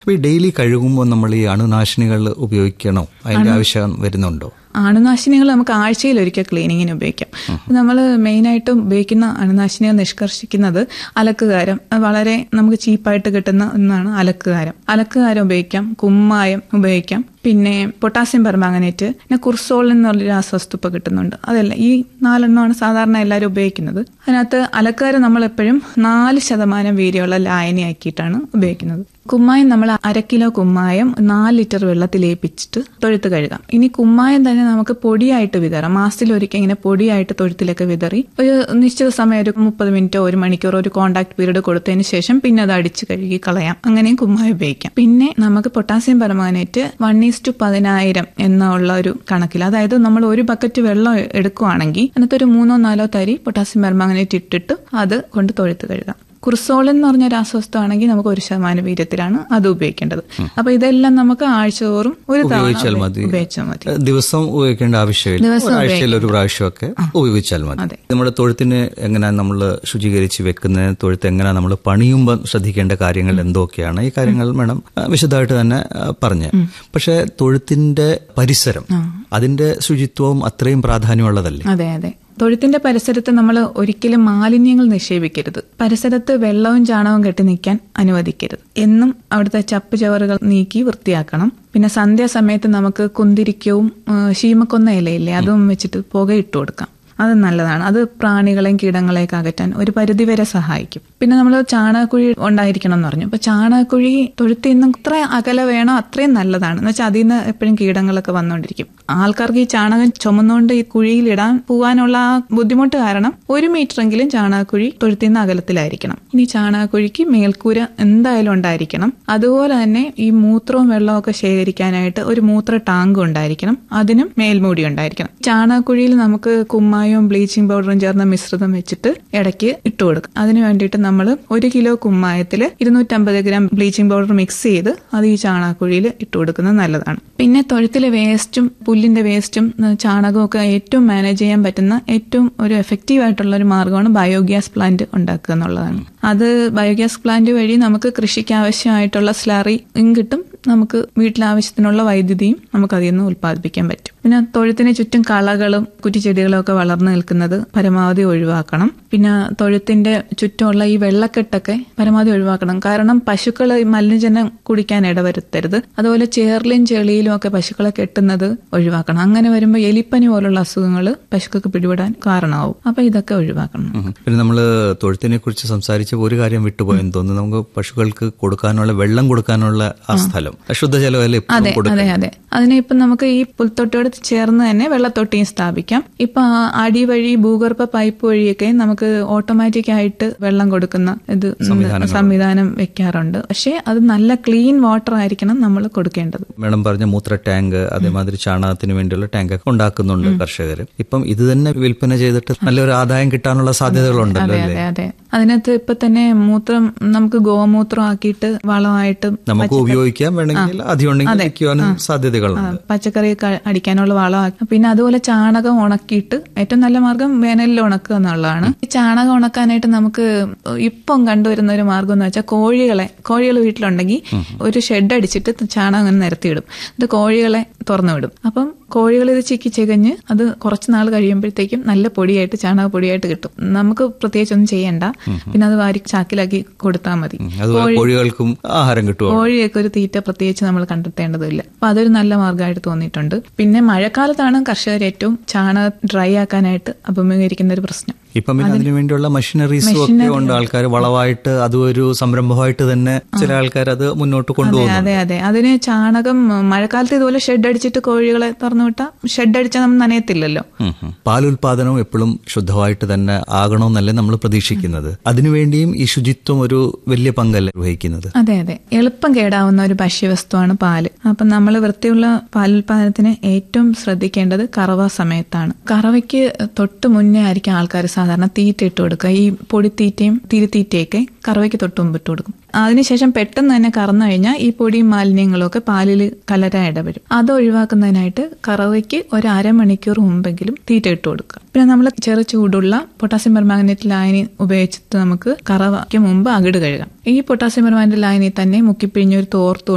അപ്പൊ ഈ ഡെയിലി കഴുകുമ്പോൾ നമ്മൾ ഈ അണുനാശിനികൾ ഉപയോഗിക്കണോ അതിന്റെ ആവശ്യം വരുന്നുണ്ടോ അണുനാശിനികൾ നമുക്ക് ആഴ്ചയിൽ ഒരിക്കൽ ക്ലീനിങ്ങിന് ഉപയോഗിക്കാം നമ്മൾ മെയിനായിട്ടും ഉപയോഗിക്കുന്ന അണുനാശിനികൾ നിഷ്കർഷിക്കുന്നത് അലക്കുകാരം അത് വളരെ നമുക്ക് ചീപ്പായിട്ട് കിട്ടുന്ന ഒന്നാണ് അലക്കുകാരം അലക്കുകാരം ഉപയോഗിക്കാം കുമ്മായം ഉപയോഗിക്കാം പിന്നെ പൊട്ടാസ്യം പെർമാങ്ങനേറ്റ് പിന്നെ കുർസോൾ എന്നുള്ള രാസവസ്തു ഇപ്പോൾ കിട്ടുന്നുണ്ട് അതല്ല ഈ നാലെണ്ണമാണ് സാധാരണ എല്ലാവരും ഉപയോഗിക്കുന്നത് അതിനകത്ത് അലക്കുകാരം നമ്മൾ എപ്പോഴും നാല് ശതമാനം വീര്യമുള്ള ലായനിയാക്കിയിട്ടാണ് ഉപയോഗിക്കുന്നത് കുമ്മായം നമ്മൾ അര കിലോ കുമ്മായം നാല് ലിറ്റർ വെള്ളത്തിൽ ഏൽപ്പിച്ചിട്ട് തൊഴുത്ത് കഴുകാം ഇനി കുമ്മായം തന്നെ നമുക്ക് പൊടിയായിട്ട് വിതറാം മാസത്തിൽ ഒരിക്കൽ ഇങ്ങനെ പൊടിയായിട്ട് തൊഴുത്തിലൊക്കെ വിതറി ഒരു നിശ്ചിത സമയം ഒരു മുപ്പത് മിനിറ്റോ ഒരു മണിക്കൂറോ ഒരു കോണ്ടാക്ട് പീരീഡ് കൊടുത്തതിന് ശേഷം പിന്നെ അത് അടിച്ച് കഴുകി കളയാം അങ്ങനെയും കുമ്മായം ഉപയോഗിക്കാം പിന്നെ നമുക്ക് potassium permanganate one is to പതിനായിരം എന്നുള്ള ഒരു കണക്കിൽ അതായത് നമ്മൾ ഒരു ബക്കറ്റ് വെള്ളം എടുക്കുവാണെങ്കിൽ അതിനകത്ത് ഒരു മൂന്നോ നാലോ തരി പൊട്ടാസ്യം പെർമാനേറ്റ് ഇട്ടിട്ട് അത് കൊണ്ട് തൊഴുത്ത് കഴുകാം കുർസോൾ എന്ന് പറഞ്ഞ രാസവസ്തു ആണെങ്കിൽ നമുക്ക് ഒരു ശതമാനം വീര്യത്തിലാണ് അത് ഉപയോഗിക്കേണ്ടത് അപ്പൊ ഇതെല്ലാം നമുക്ക് ആഴ്ചതോറും ഒരു ഉപയോഗിച്ചാൽ തവണ മതി. ഉപയോഗിച്ചാൽ മതി ദിവസം ഉപയോഗിക്കേണ്ട ആവശ്യമില്ല ദിവസം ആഴ്ചയിൽ ഒരു പ്രാവശ്യമൊക്കെ ഉപയോഗിച്ചാൽ മതി അതെ. നമ്മുടെ തൊഴുത്തിന് എങ്ങനെയാണ് നമ്മൾ ശുചീകരിച്ച് വെക്കുന്നത് തൊഴുത്ത് എങ്ങനെയാണ് നമ്മൾ പണിയുമ്പോൾ ശ്രദ്ധിക്കേണ്ട കാര്യങ്ങൾ എന്തൊക്കെയാണ് ഈ കാര്യങ്ങൾ മേഡം ആ, വിശദമായിട്ട് തന്നെ ആ, പറഞ്ഞു പക്ഷെ തൊഴുത്തിന്റെ പരിസരം അതിന്റെ ശുചിത്വവും അത്രയും പ്രാധാന്യമുള്ളതല്ലേ അതെ അതെ തൊഴുത്തിന്റെ പരിസരത്ത് നമ്മൾ ഒരിക്കലും മാലിന്യങ്ങൾ നിക്ഷേപിക്കരുത് പരിസരത്ത് വെള്ളവും ചാണകവും കെട്ടി നിൽക്കാൻ അനുവദിക്കരുത് എന്നും അവിടുത്തെ ചപ്പ് ചവറുകൾ നീക്കി വൃത്തിയാക്കണം പിന്നെ സന്ധ്യാസമയത്ത് നമുക്ക് കുന്തിരിക്കവും ആ, ശീമക്കൊന്ന ഇലയില്ലേ അതും വെച്ചിട്ട് പുക ഇട്ട് കൊടുക്കാം അത് നല്ലതാണ് അത് പ്രാണികളെയും കീടങ്ങളെയൊക്കെ അകറ്റാൻ ഒരു പരിധിവരെ സഹായിക്കും പിന്നെ നമ്മൾ ചാണകക്കുഴി ഉണ്ടായിരിക്കണം എന്ന് പറഞ്ഞു അപ്പൊ ചാണകക്കുഴി തൊഴുത്തിൽ നിന്നും ഇത്ര അകലെ വേണോ അത്രയും നല്ലതാണ് എന്ന് വെച്ചാൽ അതിൽ നിന്ന് എപ്പോഴും കീടങ്ങളൊക്കെ വന്നുകൊണ്ടിരിക്കും ആൾക്കാർക്ക് ഈ ചാണകം ചുമന്നുകൊണ്ട് ഈ കുഴിയിൽ ഇടാൻ പോകാനുള്ള ആ ബുദ്ധിമുട്ട് കാരണം ഒരു മീറ്ററെങ്കിലും ചാണകക്കുഴി തൊഴുത്തിൽ നിന്ന് അകലത്തിലായിരിക്കണം ഇനി ചാണകക്കുഴിക്ക് മേൽക്കൂര എന്തായാലും ഉണ്ടായിരിക്കണം അതുപോലെ തന്നെ ഈ മൂത്രവും വെള്ളവും ഒക്കെ ശേഖരിക്കാനായിട്ട് ഒരു മൂത്ര ടാങ്ക് ഉണ്ടായിരിക്കണം അതിനും മേൽമൂടി ഉണ്ടായിരിക്കണം ചാണകക്കുഴിയിൽ നമുക്ക് കുമ്മായവും ബ്ലീച്ചിങ് പൗഡറും ചേർന്ന മിശ്രിതം വെച്ചിട്ട് ഇടയ്ക്ക് ഇട്ട് കൊടുക്കും അതിന് വേണ്ടിയിട്ട് നമ്മൾ ഒരു കിലോ കുമ്മായത്തിൽ ഇരുന്നൂറ്റമ്പത് ഗ്രാം ബ്ലീച്ചിങ് പൗഡർ മിക്സ് ചെയ്ത് അത് ഈ ചാണകക്കുഴിയിൽ ഇട്ട് കൊടുക്കുന്നത് നല്ലതാണ് പിന്നെ തൊഴുത്തിലെ വേസ്റ്റും പുല്ലിന്റെ വേസ്റ്റും ഉം, ചാണകവും ഒക്കെ ഏറ്റവും മാനേജ് ചെയ്യാൻ പറ്റുന്ന ഏറ്റവും ഒരു എഫക്റ്റീവ് ആയിട്ടുള്ള ഒരു മാർഗ്ഗമാണ് ബയോഗ്യാസ് പ്ലാന്റ് ഉണ്ടാക്കുക എന്നുള്ളതാണ് അത് ബയോഗ്യാസ് പ്ലാന്റ് വഴി നമുക്ക് കൃഷിക്ക് ആവശ്യമായിട്ടുള്ള സ്ലറിയും കിട്ടും നമുക്ക് വീട്ടിലാവശ്യത്തിനുള്ള വൈദ്യുതിയും നമുക്ക് അതിൽ നിന്ന് ഉൽപ്പാദിപ്പിക്കാൻ പറ്റും പിന്നെ തൊഴുത്തിന് ചുറ്റും കളകളും കുറ്റിച്ചെടികളും ഒക്കെ വളർന്നു നിൽക്കുന്നത് പരമാവധി ഒഴിവാക്കണം പിന്നെ തൊഴുത്തിന്റെ ചുറ്റുമുള്ള ഈ വെള്ളക്കെട്ടൊക്കെ പരമാവധി ഒഴിവാക്കണം കാരണം പശുക്കൾ മലിനജലം കുടിക്കാൻ ഇടവരുത്തരുത് അതുപോലെ ചേർലിയും ചെളിയിലും ഒക്കെ പശുക്കളെ കെട്ടുന്നത് ഒഴിവാക്കണം അങ്ങനെ വരുമ്പോൾ എലിപ്പനി പോലുള്ള അസുഖങ്ങൾ പശുക്കൾക്ക് പിടിപെടാൻ കാരണമാവും അപ്പൊ ഇതൊക്കെ ഒഴിവാക്കണം ഉം. പിന്നെ നമ്മൾ തൊഴുത്തിനെ കുറിച്ച് സംസാരിച്ചപ്പോൾ ഒരു കാര്യം വിട്ടുപോയെന്ന് തോന്നുന്നു നമുക്ക് പശുക്കൾക്ക് കൊടുക്കാനുള്ള വെള്ളം കൊടുക്കാനുള്ള ആ സ്ഥലം അശുദ്ധജലമല്ലേ എപ്പോഴും അതെ കൊടുക്കുന്നത് അതെ അതെ അതിന് ഇപ്പം നമുക്ക് ഈ പുൽത്തൊട്ടിയോട് ചേർന്ന് തന്നെ വെള്ളത്തൊട്ടിയും സ്ഥാപിക്കാം ഇപ്പൊ ആ അടി വഴി ഭൂഗർഭ പൈപ്പ് വഴിയൊക്കെ നമുക്ക് ഓട്ടോമാറ്റിക് ആയിട്ട് വെള്ളം കൊടുക്കുന്ന ഇത് സംവിധാനം വെക്കാറുണ്ട് പക്ഷേ അത് നല്ല ക്ലീൻ വാട്ടർ ആയിരിക്കണം നമ്മൾ കൊടുക്കേണ്ടത് മേഡം പറഞ്ഞ മൂത്ര ടാങ്ക് അതേമാതിരി ചാണകത്തിന് വേണ്ടിയുള്ള ടാങ്ക് ഒക്കെ ഉണ്ടാക്കുന്നുണ്ട് കർഷകർ ഇപ്പം ഇത് തന്നെ വിൽപ്പന ചെയ്തിട്ട് നല്ലൊരു ആദായം കിട്ടാനുള്ള സാധ്യതകളുണ്ടല്ലോ അതെ അല്ലേ അതെ അതെ അതിനകത്ത് ഇപ്പൊ തന്നെ മൂത്രം നമുക്ക് ഗോമൂത്രം ആക്കിയിട്ട് വളമായിട്ട് നമുക്ക് ഉപയോഗിക്കാൻ വേണമെങ്കിൽ അധികം ഉണ്ടെങ്കിൽ വിൽക്കുവാനും സാധ്യതകളുണ്ട് പച്ചക്കറി ക- അടിക്കാനുള്ള വളമാക്കി പിന്നെ അതുപോലെ ചാണകം ഉണക്കിയിട്ട് ഏറ്റവും നല്ല മാർഗം വേനലിൽ ഉണക്കുക എന്നുള്ളതാണ് ഈ ചാണകം ഉണക്കാനായിട്ട് നമുക്ക് ഇപ്പം കണ്ടുവരുന്ന ഒരു മാർഗം എന്ന് വെച്ചാൽ കോഴികളെ കോഴികൾ വീട്ടിലുണ്ടെങ്കിൽ ഒരു ഷെഡ് അടിച്ചിട്ട് ചാണകം അങ്ങനെ നിരത്തിയിടും ഇത് കോഴികളെ തുറന്നു വിടും അപ്പം കോഴികൾ ഇത് ചിക്കി ചികഞ്ഞ് അത് കുറച്ച് നാൾ കഴിയുമ്പോഴത്തേക്കും നല്ല പൊടിയായിട്ട് ചാണക പൊടിയായിട്ട് കിട്ടും നമുക്ക് പ്രത്യേകിച്ച് ഒന്നും ചെയ്യണ്ട പിന്നെ അത് വാരി ചാക്കിലാക്കി കൊടുത്താൽ മതി അതുപോലെ കോഴികൾക്കും ആഹാരം കിട്ടുമോ കോഴിയൊക്കെ ഒരു തീറ്റ പ്രത്യേകിച്ച് നമ്മൾ കണ്ടെത്തേണ്ടതില്ല അപ്പൊ അതൊരു നല്ല മാർഗമായിട്ട് തോന്നിയിട്ടുണ്ട് പിന്നെ മഴക്കാലത്താണ് കർഷകർ ഏറ്റവും ചാണകം ഡ്രൈ ആക്കാനായിട്ട് അഭിമുഖീകരിക്കുന്ന ഒരു പ്രശ്നം ഇപ്പം പിന്നെ അതിനു വേണ്ടിയുള്ള മെഷീനറീസും ഒക്കെ ഉണ്ട് ആൾക്കാർ വളവായിട്ട് അതും ഒരു സംരംഭമായിട്ട് തന്നെ ചില ആൾക്കാർ അത് മുന്നോട്ട് കൊണ്ടുപോകുന്നു അതെ അതെ അതിന് ചാണകം മഴക്കാലത്ത് ഇതുപോലെ ഷെഡ് അടിച്ചിട്ട് കോഴികളെ തുറന്നു വിട്ടാൽ ഷെഡ് അടിച്ചാൽ നമ്മൾ നനയത്തില്ലല്ലോ ഉം ഉം. പാലുൽപാദനം എപ്പോഴും ശുദ്ധമായിട്ട് തന്നെ ആകണമെന്നല്ലേ നമ്മൾ പ്രതീക്ഷിക്കുന്നത് അതിനുവേണ്ടിയും ഈ ശുചിത്വം ഒരു വലിയ പങ്കല്ലേ വഹിക്കുന്നത് അതെ അതെ എളുപ്പം കേടാവുന്ന ഒരു ഭക്ഷ്യവസ്തുവാണ് പാല് അപ്പം നമ്മൾ വൃത്തിയുള്ള പാലുൽപാദനത്തിന് ഏറ്റവും ശ്രദ്ധിക്കേണ്ടത് കറവ സമയത്താണ് കറവയ്ക്ക് തൊട്ട് മുന്നേ ആയിരിക്കും ആൾക്കാർ സാധാരണ തീറ്റ ഇട്ട് കൊടുക്കുക ഈ പൊടിത്തീറ്റയും തിരുത്തീറ്റയൊക്കെ കറവയ്ക്ക് തൊട്ട് മുമ്പ് ഇട്ട് കൊടുക്കും അതിനുശേഷം പെട്ടെന്ന് തന്നെ കറന്നു കഴിഞ്ഞാൽ ഈ പൊടിയും മാലിന്യങ്ങളും ഒക്കെ പാലിൽ കലരാൻ ഇടവരും അത് ഒഴിവാക്കുന്നതിനായിട്ട് കറവയ്ക്ക് ഒരു അരമണിക്കൂർ മുമ്പെങ്കിലും തീറ്റ ഇട്ട് കൊടുക്കുക പിന്നെ നമ്മൾ ചെറു ചൂടുള്ള പൊട്ടാസ്യം പെർമാഗ്നറ്റ് ലായനി ഉപയോഗിച്ചിട്ട് നമുക്ക് കറവയ്ക്ക് മുമ്പ് അകിട് കഴുകാം ഈ പൊട്ടാസ്യം പെർമാഗ്നറ്റ് ലായനി തന്നെ മുക്കിപ്പിഴിഞ്ഞൊരു തോർത്ത്